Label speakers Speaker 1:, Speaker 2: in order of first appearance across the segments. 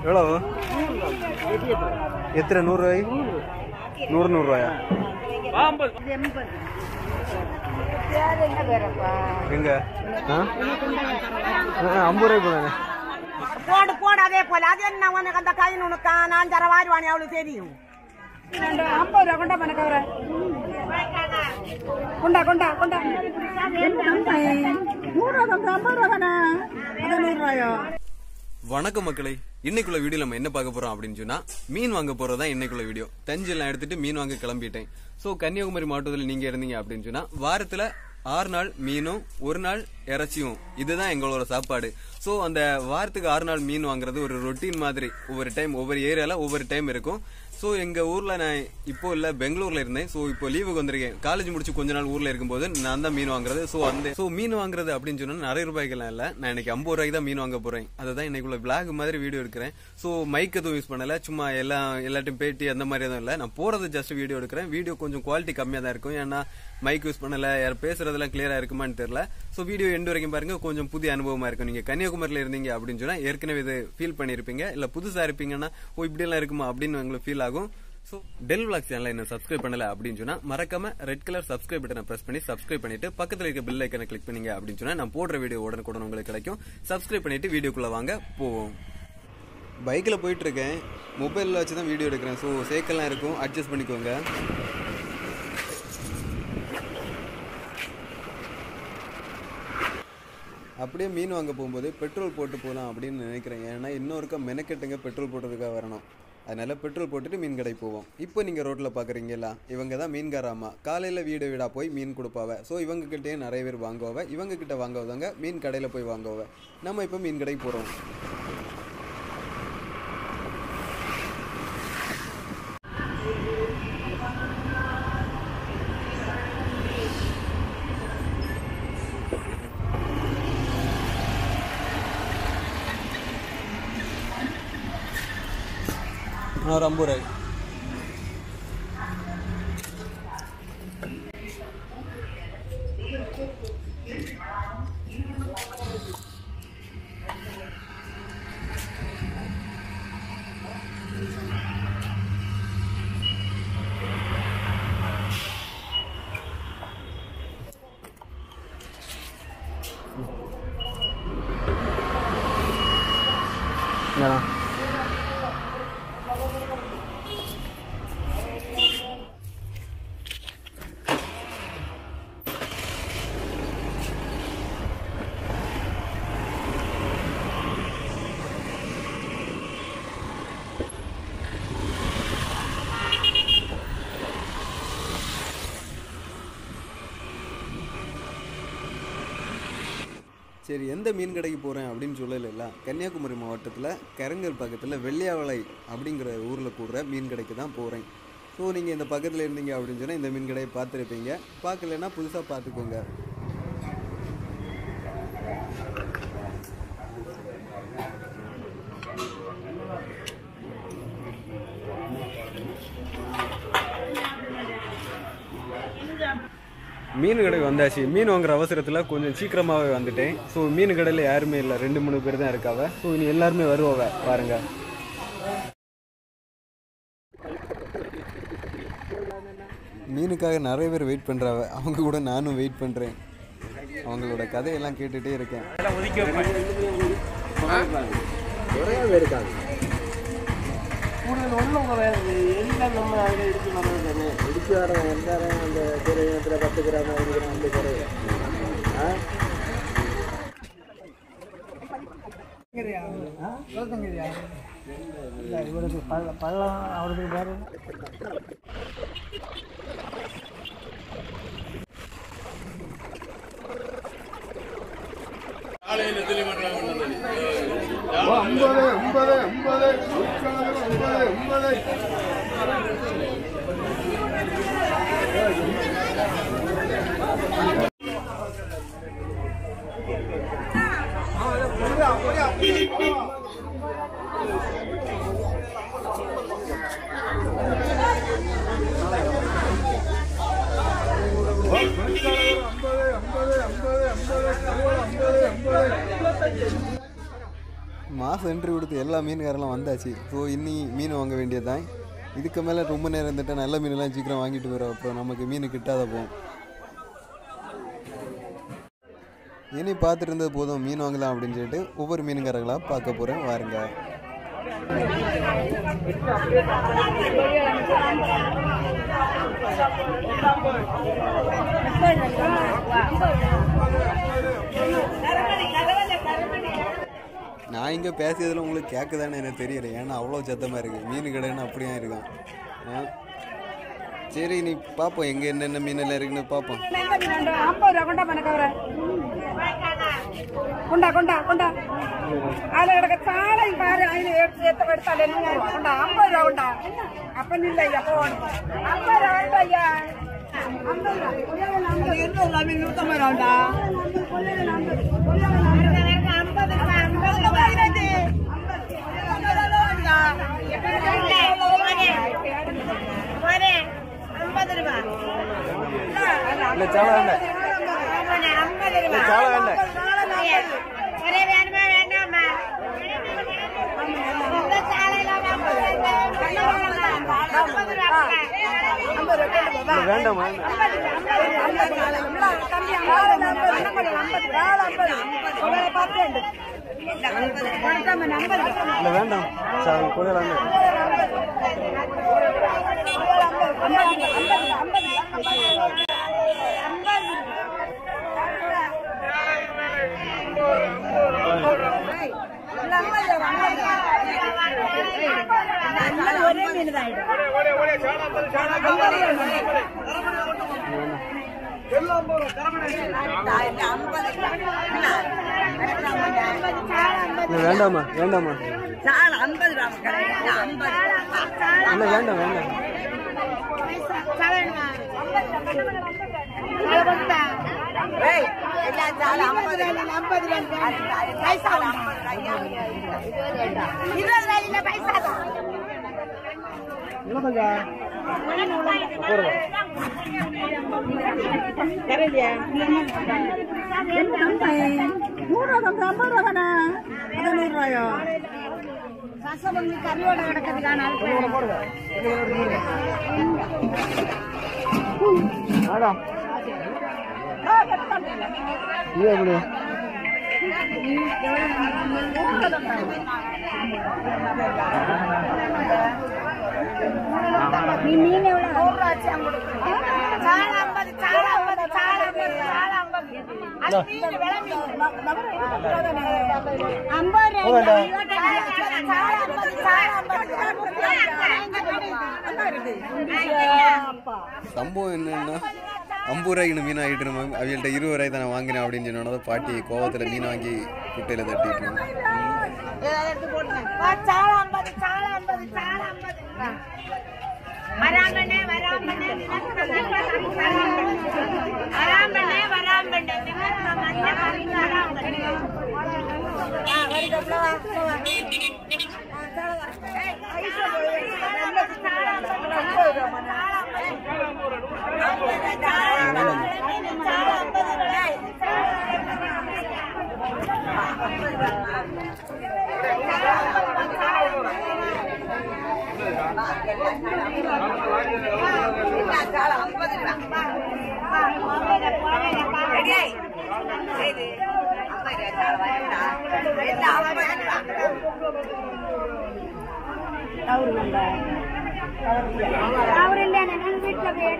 Speaker 1: எவ்வளவு எத்தனை நூறு ரூபாய் நூறு நூறு ரூபாயா எங்க ஆ? ஆ, ஐம்பது ரூபாய்க்கு தானே
Speaker 2: போடு போடு அதே போல அது என்ன உனக்கு அந்த கை நுணுக்கா நான் தர வாருவானே அவளுக்கு தெரியும்
Speaker 3: ஐம்பது ரூபா கொண்டா பணக்கவர கொண்டா கொண்டா கொண்டா நூறு ரூபா தம்பி ஐம்பது ரூபா தானே அது நூறு ரூபாயோ
Speaker 1: வணக்கம் மக்களே இன்னைக்குள்ள வீடியோ நம்ம என்ன பார்க்க போறோம் அப்படின்னு சொன்னா மீன் வாங்க போறதா இன்னைக்குள்ள வீடியோ தஞ்செல்லாம் எடுத்துட்டு மீன் வாங்க கிளம்பிட்டேன் சோ கன்னியாகுமரி மாவட்டத்தில் நீங்க இருந்தீங்க அப்படின்னு சொன்னா வாரத்துல ஆறு நாள் மீனும் ஒரு நாள் இறைச்சியும் இதுதான் எங்களோட சாப்பாடு சோ அந்த வாரத்துக்கு ஆறு நாள் மீன் வாங்குறது ஒரு ரொட்டீன் மாதிரி ஒவ்வொரு டைம் ஒவ்வொரு ஏரியால ஒவ்வொரு டைம் இருக்கும் சோ எங்க ஊர்ல நான் இப்போ இல்ல பெங்களூர்ல இருந்தேன் சோ இப்போ லீவுக்கு வந்திருக்கேன் காலேஜ் முடிச்சு கொஞ்ச நாள் ஊர்ல இருக்கும்போது நான் தான் மீன் வாங்குறது சோ அந்த சோ மீன் வாங்குறது அப்படின்னு சொன்னா நிறைய ரூபாய்க்கெல்லாம் இல்ல நான் இன்னைக்கு ஐம்பது ரூபாய்க்கு தான் மீன் வாங்க போறேன் அதுதான் இன்னைக்குள்ள பிளாக் மாதிரி வீடியோ எடுக்கிறேன் சோ மைக் எதுவும் யூஸ் பண்ணல சும்மா எல்லாம் எல்லாத்தையும் பேட்டி அந்த மாதிரி எதுவும் இல்ல நான் போறது ஜஸ்ட் வீடியோ எடுக்கிறேன் வீடியோ கொஞ்சம் குவாலிட்டி கம்மியா தான் இருக்கும் ஏன்னா மைக் யூஸ் பண்ணல யார் பேசுறதெல்லாம் கிளியரா இருக்குமான்னு தெரியல சோ வீடியோ எண்டு வரைக்கும் பாருங்க கொஞ்சம் புதிய அனுபவமா இருக்கும் நீங்க கன்னியாகுமரியில இருந்தீங்க அப்படின்னு சொன்னா ஏற்கனவே இது ஃபீல் பண்ணிருப்பீங்க இல்ல புதுசா இருப்பீங்கன்னா ஓ இப்படி எல்லாம் இருக்குமா அப்படின்னு உங்களுக்கு ஃபீல் ஆகும் சோ டெல் விளாக் சேனலை என்ன சப்ஸ்கிரைப் பண்ணல அப்படின்னு சொன்னா மறக்காம ரெட் கலர் சப்ஸ்கிரைப் பட்டனை பிரஸ் பண்ணி சப்ஸ்கிரைப் பண்ணிட்டு பக்கத்துல இருக்க பெல் ஐக்கனை கிளிக் பண்ணீங்க அப்படின்னு சொன்னா நான் போடுற வீடியோ உடனுக்குடன் உங்களுக்கு கிடைக்கும் சப்ஸ்கிரைப் பண்ணிட்டு வீடியோக்குள்ள வாங்க போவோம் பைக்கில் போயிட்டு இருக்கேன் மொபைலில் வச்சு தான் வீடியோ எடுக்கிறேன் ஸோ சேக்கெல்லாம் இருக்கும் அட்ஜஸ்ட் பண்ணிக்கோங்க அப்படியே மீன் வாங்க போகும்போது பெட்ரோல் போட்டு போகலாம் அப்படின்னு நினைக்கிறேன் ஏன்னா இன்னொருக்கா மெனக்கெட்டுங்க பெட்ரோல் போட்டதுக்காக வரணும் அதனால பெட்ரோல் போட்டுட்டு மீன் கடை போவோம் இப்போ நீங்கள் ரோட்டில் பார்க்குறீங்களா இவங்க தான் மீன்கார அம்மா காலையில் வீடு வீடாக போய் மீன் கொடுப்பாவ ஸோ இவங்க கிட்டேயே நிறைய பேர் வாங்குவாவ இவங்க கிட்ட வாங்குவதாங்க மீன் கடையில் போய் வாங்குவாவ நம்ம இப்போ மீன் கடைக்கு போகிறோம் ஒரு ஐம்பது ரூபாய் ஏன்னா சரி எந்த மீன் கடைக்கு போகிறேன் அப்படின்னு சொல்லலைல்ல கன்னியாகுமரி மாவட்டத்தில் கரங்கல் பக்கத்தில் வெள்ளியாவளை அப்படிங்கிற ஊரில் கூடுற மீன் கடைக்கு தான் போகிறேன் ஸோ நீங்கள் இந்த பக்கத்தில் இருந்தீங்க அப்படின்னு சொன்னால் இந்த மீன் கடையை பார்த்துருப்பீங்க பார்க்கலன்னா புதுசாக பார்த்துக்கோங்க மீன் கடைக்கு வந்தாச்சு மீன் வாங்குற அவசரத்தில் கொஞ்சம் சீக்கிரமாகவே வந்துட்டேன் ஸோ மீன் கடையில் யாருமே இல்லை ரெண்டு மூணு பேர் தான் இருக்காவ ஸோ இனி எல்லாருமே வருவாவ பாருங்க மீனுக்காக நிறைய பேர் வெயிட் பண்ணுறாவ அவங்க கூட நானும் வெயிட் பண்ணுறேன் அவங்களோட கதையெல்லாம் கேட்டுகிட்டே இருக்கேன்
Speaker 4: കൂടുതൽ ഒന്നും പറയാനില്ല എല്ലാം നമ്മൾ അവിടെ ഇടിച്ച് പറഞ്ഞത് തന്നെ ഇടിച്ച് കാരണം എന്താണ് அந்த ചെറിയ ഇനത്തിലെ പത്ത് ഗ്രാം ഒരു ഗ്രാം അമ്പത് കുറയും ആ ഇവിടുത്തെ പള്ളം അവിടുത്തെ വേറെ
Speaker 1: மாதம் என்ட்ரி கொடுத்து எல்லா மீன்காரெல்லாம் வந்தாச்சு ஸோ இன்னி மீன் வாங்க வேண்டியதுதான் இதுக்கு மேலே ரொம்ப நேரம் இருந்துட்டு நல்ல மீனெல்லாம் சீக்கிரம் வாங்கிட்டு போயிடும் அப்புறம் நமக்கு மீன் கிட்டாத போகும் இனி பார்த்துட்டு இருந்தது போதும் மீன் வாங்கலாம் அப்படின்னு சொல்லிட்டு ஒவ்வொரு மீனுக்காரங்களாக பார்க்க போகிறேன் வாருங்க நான் இங்கே பேசியதில் உங்களுக்கு கேட்குதான்னு எனக்கு தெரியல ஏன்னா அவ்வளோ சத்தமாக இருக்குது மீன் கடைன்னு அப்படியே இருக்கான் ஆ. சரி நீ பார்ப்போம் எங்கே என்னென்ன மீனெல்லாம் இருக்குன்னு பார்ப்போம்
Speaker 3: ஐம்பது ரூபா கொண்டா பணக்கவர கொண்டா கொண்டா கொண்டா அதுல கிடக்க சாலையும் பாரு அதுல எடுத்து எடுத்து எடுத்தாலே நூறு ரூபா கொண்டா ஐம்பது ரூபா கொண்டா அப்ப நில்ல ஐயா போகணும் ஐம்பது ரூபா வேண்டாம் ஐயா ஐம்பது ரூபா இருநூறு நூற்றம்பது ரூபாண்டா
Speaker 1: இல்லை சாலை வேண்டாம் இல்லை சாலை வேண்டாம்
Speaker 2: ஒரே வேணுமா வேண்டாமா இந்த சாலையில
Speaker 1: இல்லை வேண்டாம் வேண்டாம் இல்லை வேண்டாம் சாலை கூட வேண்டாம்
Speaker 2: ஒரே மீன் தான்
Speaker 1: இல்லை வேண்டாமா வேண்டாமா இல்லை வேண்டாம் வேண்டாம்
Speaker 2: பைசா
Speaker 3: நூறு ரூபா தம்பி ஐம்பது ரூபா தானே அது நூறு ரூபாயோ
Speaker 2: கறியோட கிடக்குது காணாது
Speaker 1: இது எப்படி
Speaker 2: நீ மீன் எவ்வளவு நூறு ரூபா ஆச்சு அங்க சால ஐம்பது சால ஐம்பது சால ஐம்பது சால ஐம்பது அது மீன் விலை மீன் ஐம்பது சால ஐம்பது சால
Speaker 1: சம்பவம் என்னன்னா ஐம்பது ரூபாய்க்கு மீன் ஆகிட்டு இருந்தோம் அவங்கள்ட்ட இருபது ரூபாய் தானே வாங்கினேன் அப்படின்னு சொன்னோட பாட்டி கோவத்தில் மீன் வாங்கி குட்டையில் தட்டிட்டு இருந்தாங்க.
Speaker 2: சால ஐம்பது சால ஐம்பது சால ஐம்பது வராமண்ணே வராமண்ணே வராமண்ணே வராமண்ணே அவரில்லை நான் வீட்டில் போய்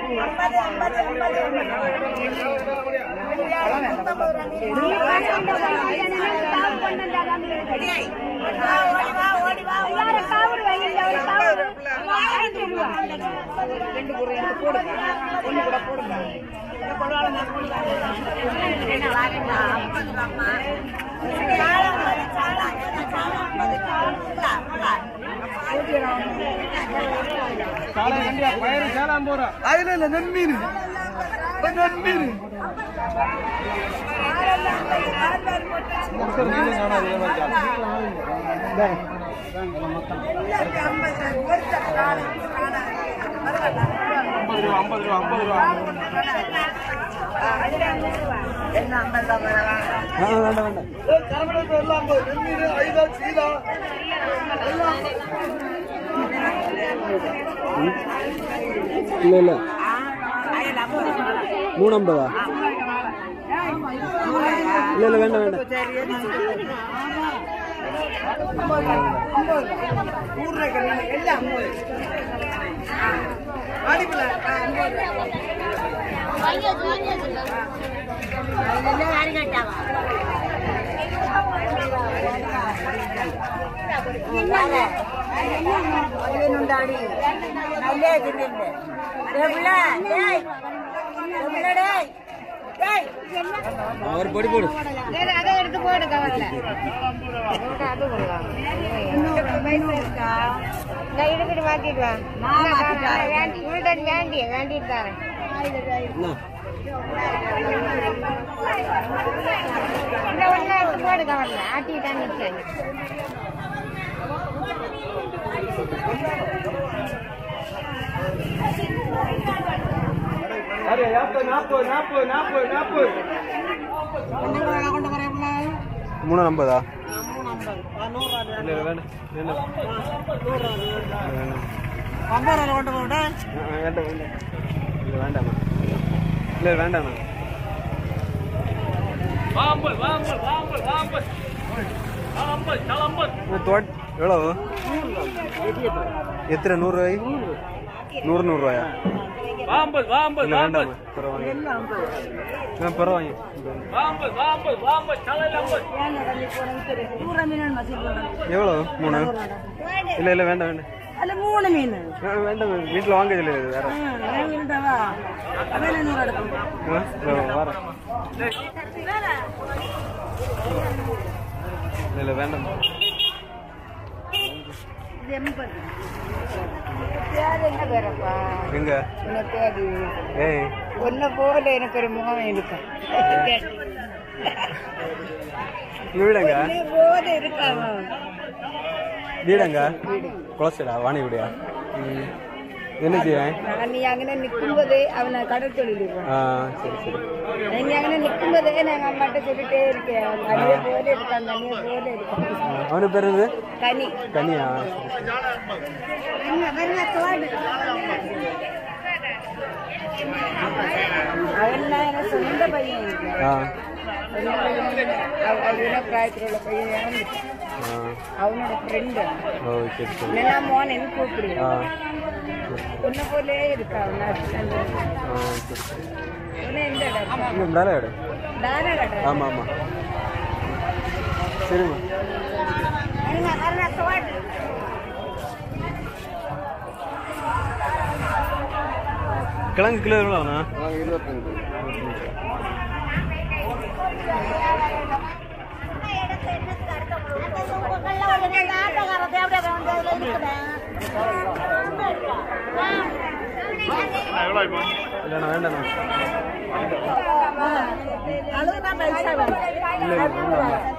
Speaker 4: அதுல இல்ல நென்மீன் நென்மீன் ஐம்பது ரூபா ஐம்பது ரூபா ஐம்பது ரூபா
Speaker 2: என்ன ஐம்பது ரூபா
Speaker 1: ஆ, வேண்டாம் வேண்டாம் இல்ல இல்ல மூணு ஐம்பதா இல்ல இல்ல வேண்டாம் வேண்டாம்
Speaker 2: അതിനുണ്ടാടി നല്ല ഇതില്ലേ എവിടെ ഡേയ് എവിടെ ഡേയ് ഡേയ്
Speaker 1: அவர் படி போடு
Speaker 2: அதை எடுத்து போடு கவர்ல அது கொள்ளலாம் நான் எடுத்துட்டு மாத்திட்டு வா வேண்டி வேண்டிய வேண்டிட்டு தரேன்
Speaker 1: என்ன?
Speaker 2: இந்த ஒண்ணு எடுத்து போடு கவர்ல ஆட்டிட்டு நிற்கிறேன்
Speaker 4: அரே நாற்பது நாற்பது நாற்பது நாற்பது நாற்பது
Speaker 1: மூணு ஐம்பதா இல்ல இல்ல வேண்டாம் வேண்டாம் வேண்டாம் ஆ, ஆ, வேண்டாம் வேண்டாம் இல்ல வேண்டாம்ண்ணா இல்ல வேண்டாம்ண்ணா
Speaker 4: வாம்பல் வாம்பல் வாம்பல் வாம்பல் நாலம்பல் நாலம்பல்
Speaker 1: இந்த தோட் எவ்வளவு எத்தனை நூறு ரூபாய் நூறு நூறு ரூபாயா
Speaker 4: வாம்பல் வாம்பல்
Speaker 1: இல்ல வேண்டாம் பரவாயில்ல ஆ, பரவாயில்ல
Speaker 4: வாம்பல் வாம்பல் வாம்பல் தலைலம்பல்
Speaker 1: எவ்வளோ மூணு இல்ல இல்ல வேண்டாம் வேண்டாம்
Speaker 3: അല്ല മൂന്ന് മീന്
Speaker 1: ஆ, வேண்டாம் வீட்டில் வாங்க இல்லை இது வேற
Speaker 3: ഉണ്ടാവാ അതല്ലേ നൂറെടുക്കും
Speaker 1: ஆ, இதோ வரேன் இல்ல இல்ல வேண்டாம்
Speaker 2: என்ன பேரப்பா
Speaker 1: எங்க
Speaker 2: என்ன பேரு
Speaker 1: ஏய்
Speaker 2: ஒன்ன போல எனக்கு ஒரு முகம் இருக்கும்
Speaker 1: உங்க வீடங்க
Speaker 2: போல இருக்காங்க
Speaker 1: வீடங்க குளச்சடா வாணி வீடியா ம். என்ன செய்ய
Speaker 2: நான் நீ അങ്ങനെ നിൽക്കുമ്പോഴേ അവനെ കടൽ തൊഴിലിരുவோம்
Speaker 1: ஆ சரி சரி
Speaker 2: நீங்க അങ്ങനെ നിൽക്കുമ്പോഴേ ഞങ്ങൾ അമ്മട്ട് ചൊല്ലിട്ടേ ഇരിക്കാം കനിയെ പോലെ എടുക്കാം കനിയെ പോലെ എടുക്കാം
Speaker 1: அவனு பேர் இது
Speaker 2: കനി
Speaker 1: கனியா
Speaker 2: വരുന്ന വരുന്ന തോട് അവനെ സ്വന്തം പയ്യൻ
Speaker 1: ஆ
Speaker 2: അവനെ പ്രായത്തിലുള്ള പയ്യനാണ്
Speaker 1: ஆ
Speaker 2: അവനോட ഫ്രണ്ട്
Speaker 1: ஓ சரி சரி
Speaker 2: എന്നാ മോൻ എനിക്ക് കൂപ്പിടും
Speaker 1: ஆ
Speaker 2: ഒന്നെ പോലെ എടുക്കാം
Speaker 1: ஆ சரி சரி
Speaker 2: ഒന്നെ എന്റെ
Speaker 1: இங்கே மேலே எடு
Speaker 2: ധാരാ കേട്ടോ
Speaker 1: ஆமாம் ஆமாம் சரிம்மா
Speaker 2: വരുന്ന വരുന്ന തോട്
Speaker 1: கிழங்கு கிலோ எவ்வளோண்ணா இல்லைண்ணா வேண்டாண்ணா இல்லை இல்லை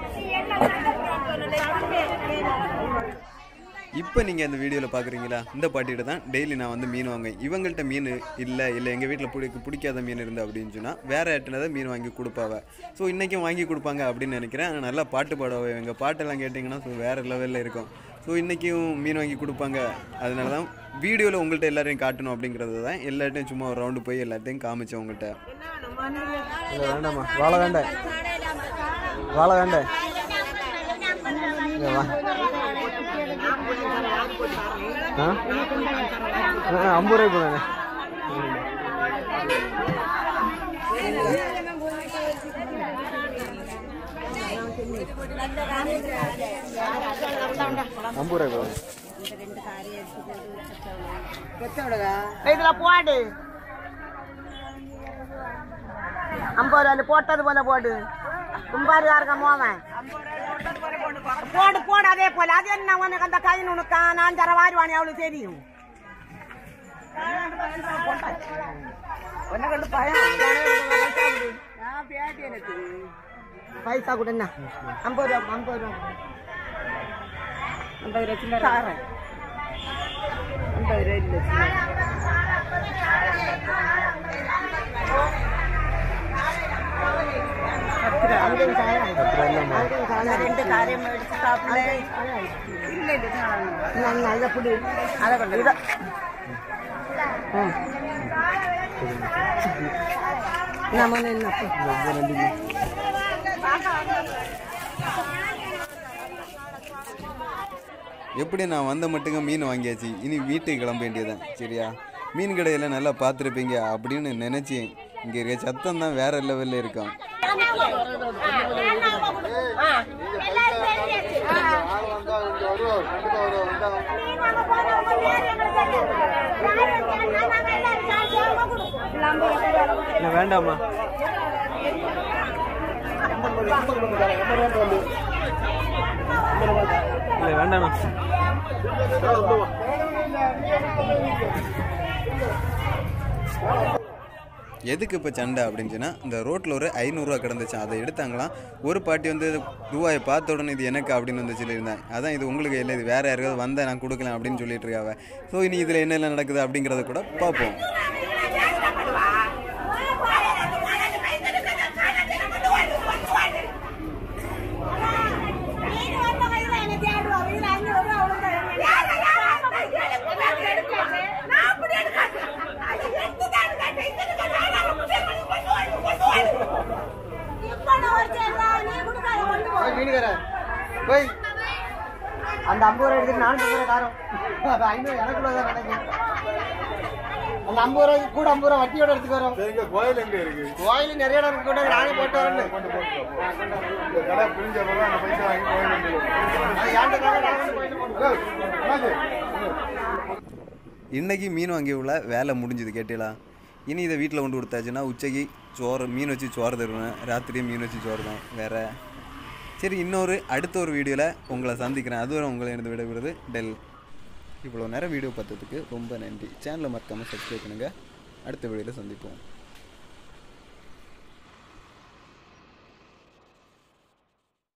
Speaker 1: இப்போ நீங்கள் இந்த வீடியோவில் பார்க்குறீங்களா இந்த பாட்டிகிட்ட தான் டெய்லி நான் வந்து மீன் வாங்குவேன் இவங்கள்ட்ட மீன் இல்லை இல்லை எங்கள் வீட்டில் பிடிக்க பிடிக்காத மீன் இருந்து அப்படின்னு சொன்னால் வேறு இடத்துல மீன் வாங்கி கொடுப்பாவ ஸோ இன்றைக்கும் வாங்கி கொடுப்பாங்க அப்படின்னு நினைக்கிறேன் ஆனால் நல்லா பாட்டு பாடுவாங்க எங்கள் பாட்டெல்லாம் கேட்டிங்கன்னா ஸோ வேறு லெவலில் இருக்கும் ஸோ இன்றைக்கும் மீன் வாங்கி கொடுப்பாங்க அதனால தான் வீடியோவில் உங்கள்கிட்ட எல்லாரையும் காட்டணும் அப்படிங்கிறது தான் எல்லார்ட்டையும் சும்மா ஒரு ரவுண்டு போய் எல்லாத்தையும் காமிச்சேன் உங்கள்கிட்ட இல்லை வேண்டாம்மா வாழை வேண்டாம் வாழை வேண்டாம் இங்க வா ஆ ஆ, ஐம்பது ரூபாய் போதானே ஐம்பது ரூபாய் போதானே
Speaker 2: இதுல போடு ஐம்பது ரூபாய் போட்டது போல போடு கும்பாரியாருக்க மோவன் போடு போடு அதே போல அது என்ன உனக்கு அந்த கை நுணுக்கா நான் தர வாருவானி அவளுக்கு தெரியும் உன்னை கண்டு பயம் பைசா கூட என்ன ஐம்பது ரூபா ஐம்பது ரூபா ஐம்பது ரூபா சில்லறை ஐம்பது ரூபா இல்லை ரெண்டு காரியம் எடுத்து சாப்பிடல
Speaker 3: இல்ல இல்ல சாப்பிடுங்க.
Speaker 2: அதை பிடி அதை கொண்டு இதை நம்ம என்ன
Speaker 1: எப்படி நான் வந்த மட்டுங்க மீன் வாங்கியாச்சு இனி வீட்டுக்கு கிளம்ப வேண்டியதுதான் சரியா மீன் கடையில் நல்லா பார்த்துருப்பீங்க அப்படின்னு நினச்சேன் இங்கே இருக்க சத்தம் தான் வேற லெவலில் இருக்கும் இல்லை வேண்டாமா இல்லை வேண்டாமா எதுக்கு இப்போ சண்டை அப்படின்னு சொன்னால் இந்த ரோட்டில் ஒரு ஐநூறுரூவா கிடந்துச்சு அதை எடுத்தாங்களாம் ஒரு பாட்டி வந்து ரூபாயை பார்த்த உடனே இது எனக்கு அப்படின்னு வந்து சொல்லியிருந்தேன் அதான் இது உங்களுக்கு இல்லை இது வேறு யாருக்காவது வந்தால் நான் கொடுக்கலாம் அப்படின்னு சொல்லிட்டு இருக்காவ ஸோ இனி இதில் என்னெல்லாம் நடக்குது அப்படிங்கிறத கூட பார்ப்போம்
Speaker 2: அந்த ஐம்பது ரூபா எடுத்துட்டு நானூத்தி ரூபாய் காரம் அது ஐநூறு எனக்குள்ள தான் நினைக்கிறேன் அந்த ஐம்பது ரூபாய்க்கு கூட ஐம்பது ரூபா வட்டியோட எடுத்துக்கு வரோம்
Speaker 5: எங்க கோயில் எங்க இருக்கு
Speaker 2: கோயில் நிறைய இடம் இருக்கு கூட நானே போட்டு வரேன்
Speaker 5: கொண்டு போட்டோம் இந்த கடை பிரிஞ்ச பிறகு அந்த பைசா வாங்கி கோயில்
Speaker 1: இன்னைக்கு மீன் வாங்கி உள்ள வேலை முடிஞ்சுது கேட்டீங்களா இனி இதை வீட்டில் கொண்டு கொடுத்தாச்சுன்னா உச்சைக்கு சோறு மீன் வச்சு சோறு தருவேன் ராத்திரியும் மீன் வச்சு சோறு தான் வேற சரி இன்னொரு அடுத்த ஒரு வீடியோவில் உங்களை சந்திக்கிறேன் அதுவரை உங்களை இருந்து விடைபெறுது டெல் இவ்வளோ நேரம் வீடியோ பார்த்ததுக்கு ரொம்ப நன்றி சேனலை மறக்காமல் சப்ஸ்கிரைப் பண்ணுங்கள் அடுத்த வீடியோவில் சந்திப்போம்